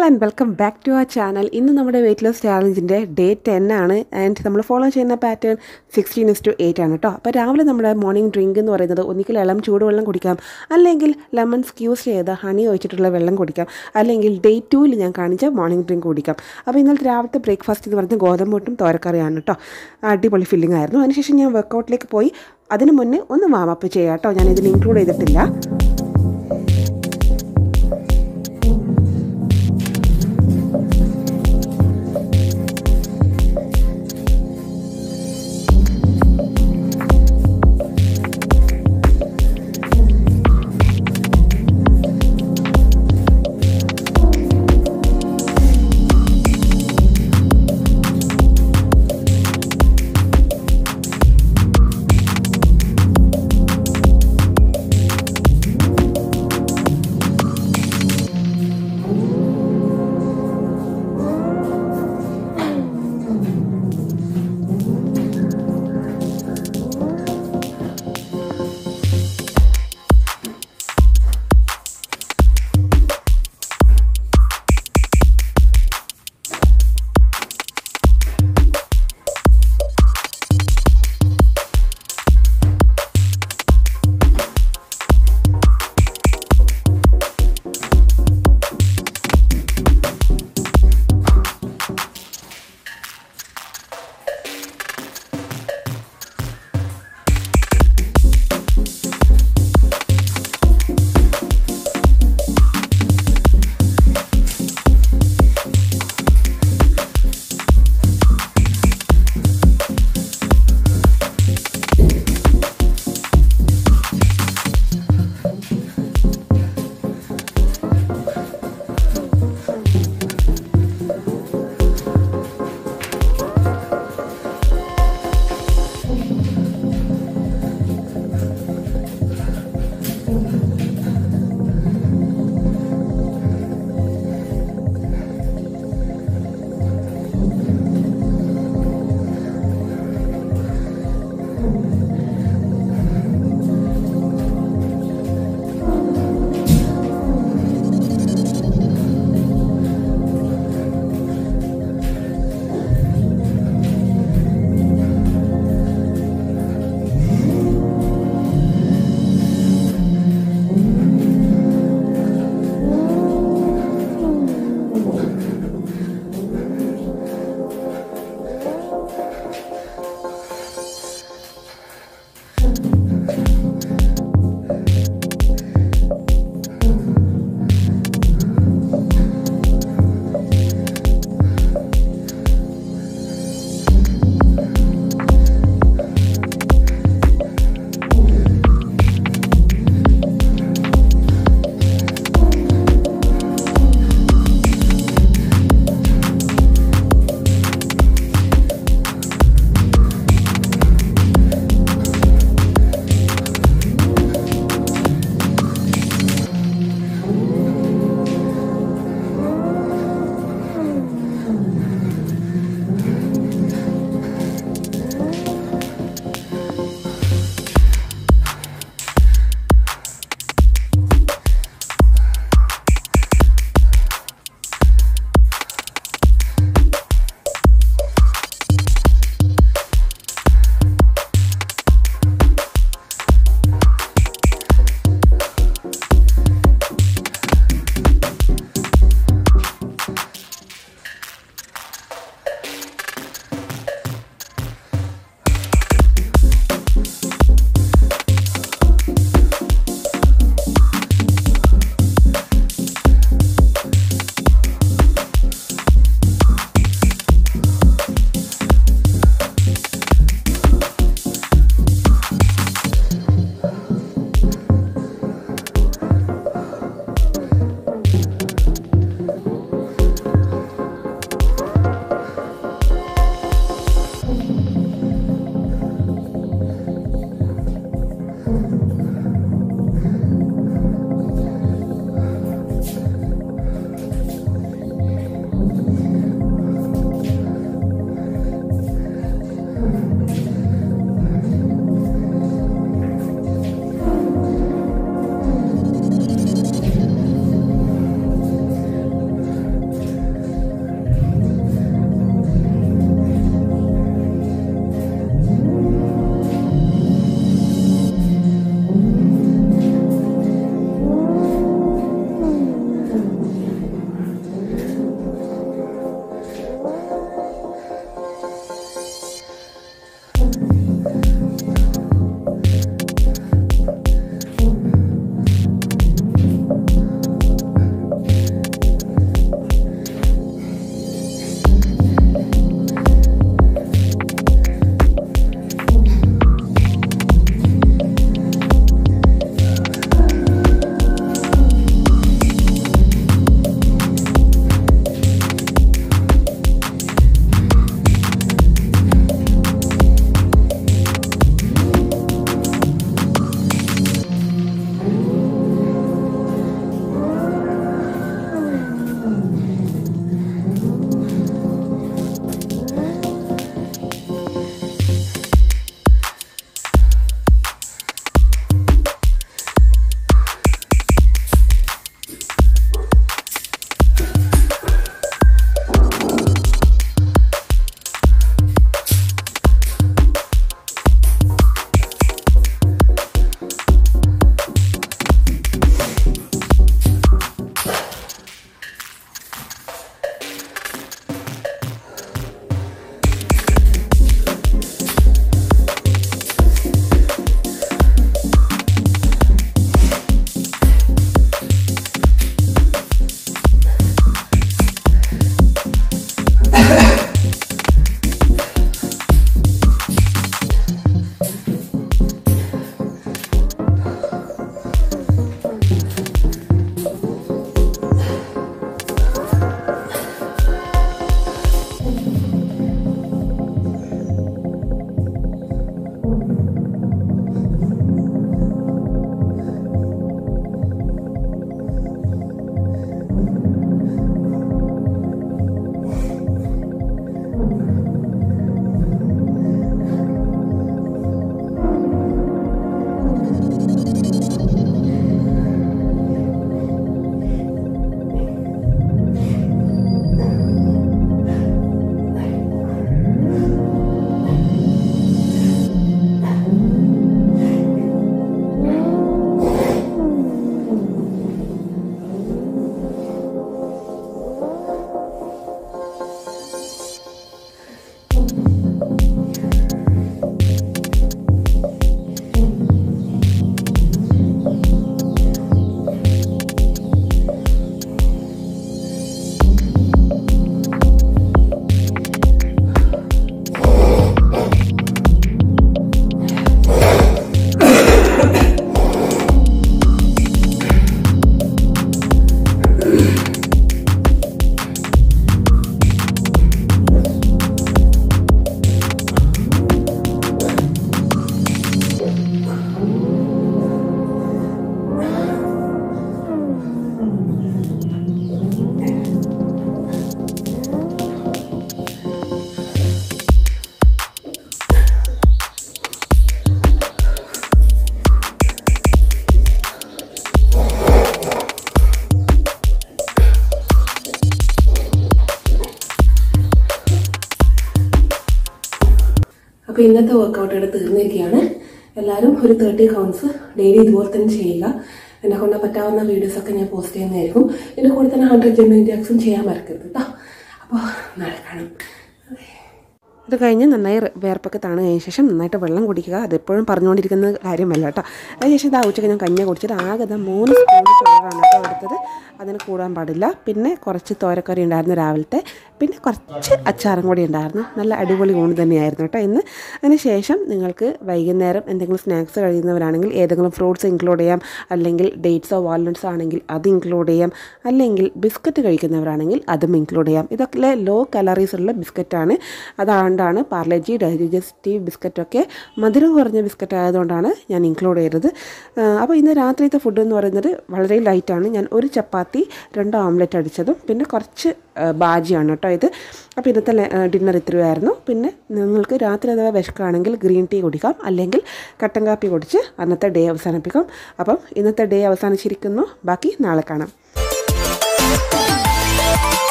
and welcome back to our channel ഇന്ന് നമ്മുടെ weight loss ചാലഞ്ചിൻ്റെ ഡേ ടെൻ ആണ് ആൻഡ് നമ്മൾ ഫോളോ ചെയ്യുന്ന pattern sixteen is to eight ആണ് കേട്ടോ അപ്പോൾ രാവിലെ നമ്മുടെ മോർണിംഗ് ഡ്രിങ്ക് എന്ന് പറയുന്നത് ഒന്നിക്കൽ ഇളം ചൂടുവെള്ളം കുടിക്കാം അല്ലെങ്കിൽ ലെമൺ സ്ക്യൂസ് ചെയ്ത ഹണി ഒഴിച്ചിട്ടുള്ള വെള്ളം കുടിക്കാം അല്ലെങ്കിൽ ഡേ ടൂവിൽ ഞാൻ കാണിച്ച മോർണിംഗ് ഡ്രിങ്ക് കുടിക്കാം അപ്പോൾ ഇന്നലത്തെ രാവിലത്തെ ബ്രേക്ക്ഫാസ്റ്റ് എന്ന് പറയുന്നത് ഗോതമ്പൊട്ടും തോരക്കറിയാണ് കേട്ടോ അടിപൊളി ഫില്ലിംഗ് ആയിരുന്നു അതിനുശേഷം ഞാൻ വർക്കൗട്ടിലേക്ക് പോയി അതിന് മുന്നേ ഒന്ന് വാമപ്പ് ചെയ്യാം കേട്ടോ ഞാൻ ഇതിൽ ഇൻക്ലൂഡ് ചെയ്തിട്ടില്ല അപ്പോൾ ഇന്നത്തെ വർക്കൗട്ട് ഇവിടെ തീർന്നിരിക്കുകയാണ് എല്ലാവരും ഒരു തേർട്ടി കൗണ്ട്സ് ഡെയിലി ഇതുപോലെ തന്നെ ചെയ്യുക എന്നെ കൊണ്ട് പറ്റാവുന്ന വീഡിയോസൊക്കെ ഞാൻ പോസ്റ്റ് ചെയ്യുന്നതായിരിക്കും ഇതിൻ്റെ കൂടെ തന്നെ ഹൺഡ്രഡ് ജെമിനി ജാക്സും ചെയ്യാൻ മറക്കരുത് കേട്ടോ അപ്പോൾ നാളെ കാണാം ഇത് കഴിഞ്ഞ് നന്നായി റെ- വേർപ്പൊക്കെ താണു കഴിഞ്ഞ ശേഷം നന്നായിട്ട് വെള്ളം കുടിക്കുക അതെപ്പോഴും പറഞ്ഞുകൊണ്ടിരിക്കുന്ന കാര്യമല്ല കേട്ടോ അതിനുശേഷം ഇതാ ഉച്ചയ്ക്ക് ഞാൻ കഞ്ഞി കുടിച്ചിട്ട് ആകെ ഇതാ മൂന്ന് സ്പൂൺ ചോറാണ് കേട്ടോ എടുത്തത് അതിന് കൂടാൻ പാടില്ല പിന്നെ കുറച്ച് തോരക്കറി ഉണ്ടായിരുന്നു രാവിലത്തെ പിന്നെ കുറച്ച് അച്ചാറും കൂടി ഉണ്ടായിരുന്നു നല്ല അടിപൊളി ഊണ് തന്നെയായിരുന്നു കേട്ടോ ഇന്ന് അതിന് ശേഷം നിങ്ങൾക്ക് വൈകുന്നേരം എന്തെങ്കിലും സ്നാക്സ് കഴിയുന്നവരാണെങ്കിൽ ഏതെങ്കിലും ഫ്രൂട്ട്സ് ഇൻക്ലൂഡ് ചെയ്യാം അല്ലെങ്കിൽ ഡേറ്റ്സോ വാൾനട്ട്സോ ആണെങ്കിൽ അത് ഇൻക്ലൂഡ് ചെയ്യാം അല്ലെങ്കിൽ ബിസ്ക്കറ്റ് കഴിക്കുന്നവരാണെങ്കിൽ അതും ഇൻക്ലൂഡ് ചെയ്യാം ഇതൊക്കെ ലോ കലറീസ് ഉള്ള ബിസ്ക്കറ്റാണ് അതുകൊണ്ടാണ് പാർലേജി ഡൈജസ്റ്റീവ് ബിസ്ക്കറ്റൊക്കെ മധുരം കുറഞ്ഞ ബിസ്ക്കറ്റ് ആയതുകൊണ്ടാണ് ഞാൻ ഇൻക്ലൂഡ് ചെയ്തത് ആ, അപ്പോൾ ഇന്ന് രാത്രിയത്തെ ഫുഡ് എന്ന് പറയുന്നത് വളരെ ലൈറ്റാണ് ഞാൻ ഒരു ചപ്പാത്തി രണ്ട് ഓംലെറ്റ് അടിച്ചതും പിന്നെ കുറച്ച് ആ, ബാജിയാണ് കേട്ടോ ഇത് അപ്പോൾ ഇന്നത്തെ ഡിന്നർ ഇത്രയായിരുന്നു പിന്നെ നിങ്ങൾക്ക് രാത്രി അഥവാ വിശക്കുകയാണെങ്കിൽ ഗ്രീൻ ടീ കുടിക്കാം അല്ലെങ്കിൽ കട്ടൻ കാപ്പി കുടിച്ച് അന്നത്തെ ഡേ അവസാനിപ്പിക്കാം അപ്പം ഇന്നത്തെ ഡേ അവസാനിച്ചിരിക്കുന്നു ബാക്കി നാളെ കാണാം